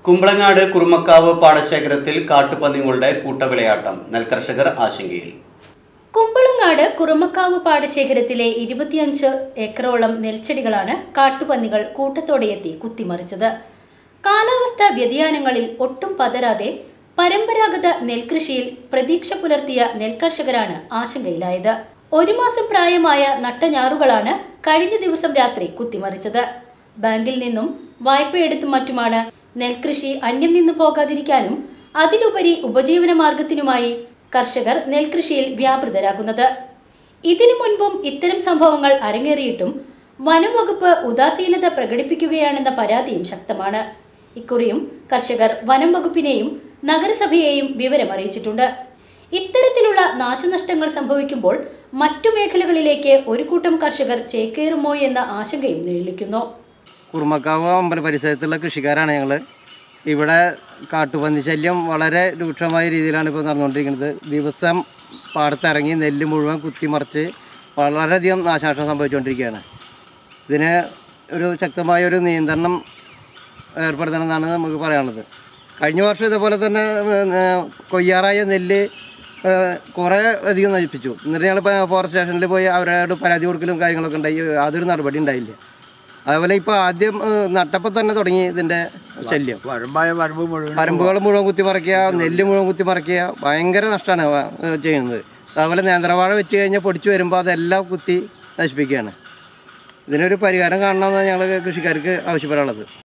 കുമ്പളങ്ങാട് കുറുമക്കാവ് പാടശേഖരത്തിൽ കാട്ടുപന്നികളുടെ കൂട്ടവിളയാട്ടം നെൽകർഷകർ ആശങ്കയിൽ കുമ്പളങ്ങാട് കുറുമക്കാവ് പാടശേഖരത്തിലെ ഇരുപത്തിയഞ്ച് ഏക്കറോളം നെൽച്ചെടികളാണ് കാട്ടുപന്നികൾ കൂട്ടത്തോടെ എത്തി കുത്തിമറിച്ചത് കാലാവസ്ഥാ വ്യതിയാനങ്ങളിൽ ഒട്ടും പതരാതെ പരമ്പരാഗത നെൽകൃഷിയിൽ പ്രതീക്ഷ പുലർത്തിയ നെൽകർഷകരാണ് ആശങ്കയിലായത് ഒരു മാസം പ്രായമായ നട്ടഞാറുകളാണ് കഴിഞ്ഞ ദിവസം രാത്രി കുത്തിമറിച്ചത് ബാങ്കിൽ നിന്നും വായ്പയെടുത്തും മറ്റുമാണ് നെൽകൃഷി അന്യം നിന്നു പോകാതിരിക്കാനും അതിലുപരി ഉപജീവന മാർഗത്തിനുമായി കർഷകർ നെൽകൃഷിയിൽ വ്യാപൃതരാകുന്നത് ഇതിനു മുൻപും ഇത്തരം സംഭവങ്ങൾ അരങ്ങേറിയിട്ടും വനം വകുപ്പ് ഉദാസീനത പ്രകടിപ്പിക്കുകയാണെന്ന പരാതിയും ശക്തമാണ് ഇക്കുറിയും കർഷകർ വനം വകുപ്പിനെയും നഗരസഭയെയും വിവരമറിയിച്ചിട്ടുണ്ട് ഇത്തരത്തിലുള്ള നാശനഷ്ടങ്ങൾ സംഭവിക്കുമ്പോൾ മറ്റു മേഖലകളിലേക്ക് ഒരു കൂട്ടം കർഷകർ ചേക്കേറുമോ എന്ന ആശങ്കയും നിഴലിക്കുന്നു കുറുമക്കാവ് അമ്പല പരിസരത്തുള്ള കൃഷിക്കാരാണ് ഞങ്ങൾ ഇവിടെ കാട്ടുപന്നി ശല്യം വളരെ രൂക്ഷമായ രീതിയിലാണ് ഇപ്പോൾ നടന്നുകൊണ്ടിരിക്കുന്നത് ദിവസം പാടത്തിറങ്ങി നെല്ല് മുഴുവൻ കുത്തിമറിച്ച് വളരെയധികം നാശനഷ്ടം സംഭവിച്ചുകൊണ്ടിരിക്കുകയാണ് ഇതിന് ഒരു ശക്തമായ ഒരു നിയന്ത്രണം ഏർപ്പെടുത്തണമെന്നാണ് നമുക്ക് പറയാനുള്ളത് കഴിഞ്ഞ വർഷം ഇതേപോലെ തന്നെ ഏർ, കൊയ്യാറായ നെല്ല് ഏർ, കുറേ അധികം നശിപ്പിച്ചു എന്നിട്ട് ഞങ്ങൾ ഫോറസ്റ്റ് സ്റ്റേഷനിൽ പോയി അവരോട് പരാതി കൊടുക്കലും കാര്യങ്ങളൊക്കെ ഉണ്ടായി അതൊരു നടപടി ഉണ്ടായില്ല അതുപോലെ ഇപ്പോൾ ആദ്യം ഏർ, നട്ടപ്പോൾ തന്നെ തുടങ്ങി ഇതിൻ്റെ ശല്യം വരമ്പായ വരമ്പ് മുഴുവൻ പരമ്പുകൾ മുഴുവൻ കുത്തിമറിക്കുക നെല്ല് മുഴുവൻ കുത്തിമറിക്കുക ഭയങ്കര നഷ്ടമാണ് വ- ഏർ ചെയ്യുന്നത് അതുപോലെ നേന്ത്രവാഴ വെച്ച് കഴിഞ്ഞാൽ പൊടിച്ച് വരുമ്പോൾ അതെല്ലാം കുത്തി നശിപ്പിക്കുകയാണ് ഇതിനൊരു പരിഹാരം കാണണമെന്നാണ് ഞങ്ങൾ കൃഷിക്കാർക്ക് ആവശ്യപ്പെടാനുള്ളത്